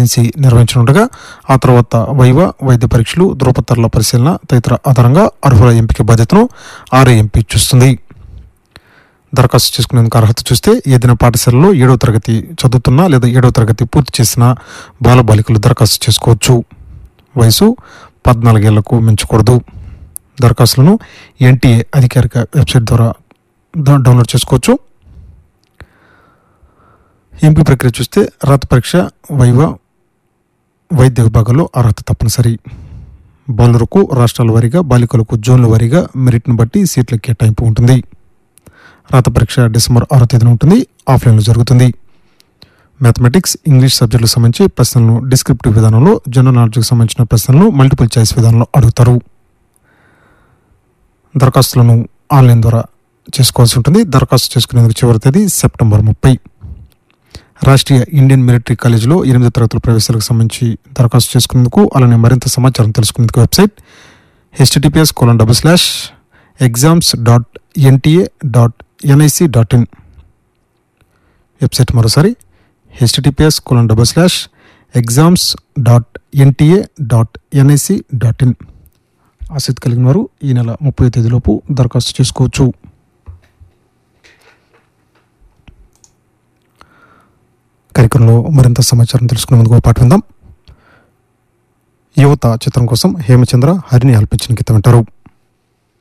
NC నిర్వహించనుండగా ఆ తర్వాత viva వైద్య పరీక్షలు ధృవపత్రాల పరిశీలన తదితర ఆధారంగా అర్హుల ఎంపిక బాధ్యతను ఆర్ఏఎంపీ చూస్తుంది దరఖాస్తు చేసుకునేందుకు అర్హత చూస్తే ఏదైనా పాఠశాలలో ఏడవ తరగతి చదువుతున్నా లేదా ఏడవ తరగతి పూర్తి చేసిన బాలబాలికలు దరఖాస్తు చేసుకోవచ్చు వయసు పద్నాలుగేళ్లకు మించకూడదు దరఖాస్తులను ఎన్టీఏ అధికారిక వెబ్సైట్ ద్వారా డా- డౌన్లోడ్ చేసుకోవచ్చు ఎంపిక ప్రక్రియ చూస్తే రాత పరీక్ష వైవ వైద్య విభాగాల్లో అర్హత తప్పనిసరి బాలురకు రాష్ట్రాల వారీగా బాలికలకు జోన్ల వారీగా మెరిట్ను బట్టి సీట్ల కేటాయింపు ఉంటుంది రాత పరీక్ష డిసెంబర్ ఆరో తేదీన ఉంటుంది ఆఫ్లైన్లో జరుగుతుంది మ్యాథమెటిక్స్ ఇంగ్లీష్ సబ్జెక్టులకు సంబంధించి ప్రశ్నలను డిస్క్రిప్టివ్ విధానంలో జనరల్ నాలెడ్జ్కి సంబంధించిన ప్రశ్నలను మల్టిపుల్ చాయిస్ విధానంలో అడుగుతారు దరఖాస్తులను ఆన్లైన్ ద్వారా చేసుకోవాల్సి ఉంటుంది దరఖాస్తు చేసుకునేందుకు చివరి తేదీ సెప్టెంబర్ ముప్పై రాష్ట్రీయ ఇండియన్ మిలిటరీ కాలేజీలో ఎనిమిదో తరగతుల ప్రవేశాలకు సంబంధించి దరఖాస్తు చేసుకునేందుకు అలానే మరింత సమాచారం తెలుసుకునేందుకు website HTTPS colon double slash exams dot NTA dot NIC dot in website మరోసారి HTTPS colon double slash exams dot NTA dot NIC dot in ఆసక్తి కలిగిన వారు ఈ నెల ముప్పై తేదీలోపు దరఖాస్తు చేసుకోవచ్చు కార్యక్రమంలో మరింత సమాచారం తెలుసుకునేందుకు ఓ పాట విందాం యువత చిత్రం కోసం హేమచంద్ర హరిని ఆల్పించిన గీతం వింటారు